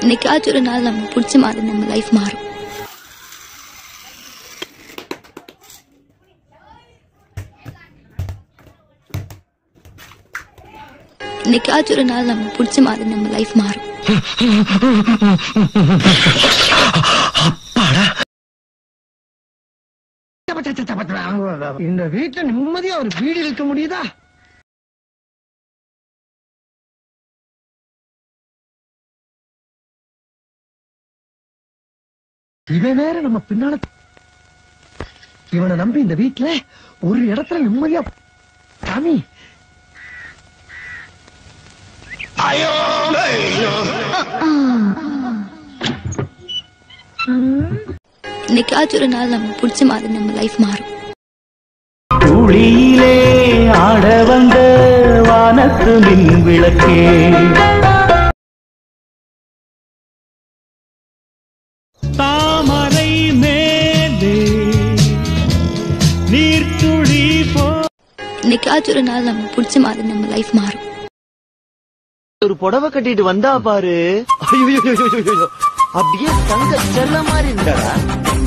என்னைக்காச்சும் ஒரு நாள் நம்ம பிடிச்ச மாதிரி நம்ம லைஃப் மாறும் என்னைக்காச்சும் ஒரு நாள் நம்ம பிடிச்ச மாதிரி நம்ம லைஃப் மாறும் இந்த வீட்டுல நிம்மதியா ஒரு வீடு இருக்க முடியுதா இவன் வேற நம்ம பின்னால இவனை நம்பி இந்த வீட்டுல ஒரு இடத்துல நிம்மதியா சாமி என்னைக்காச்சும் ஒரு நாள் நம்ம பிடிச்ச மாதிரி நம்ம லைஃப் மாறும் துளியிலே ஆட வந்த வானத்து மின் விளக்கே தாமரை மேலே நீர்த்துளி போ என்னைக்காச்சும் ஒரு நாள் நம்ம பிடிச்ச மாதிரி நம்ம லைஃப் மாறும் ஒரு புடவை கட்டிட்டு வந்தா பாரு ஐயோ அப்படியே தங்க செல்ல மாதிரி இருந்தாடா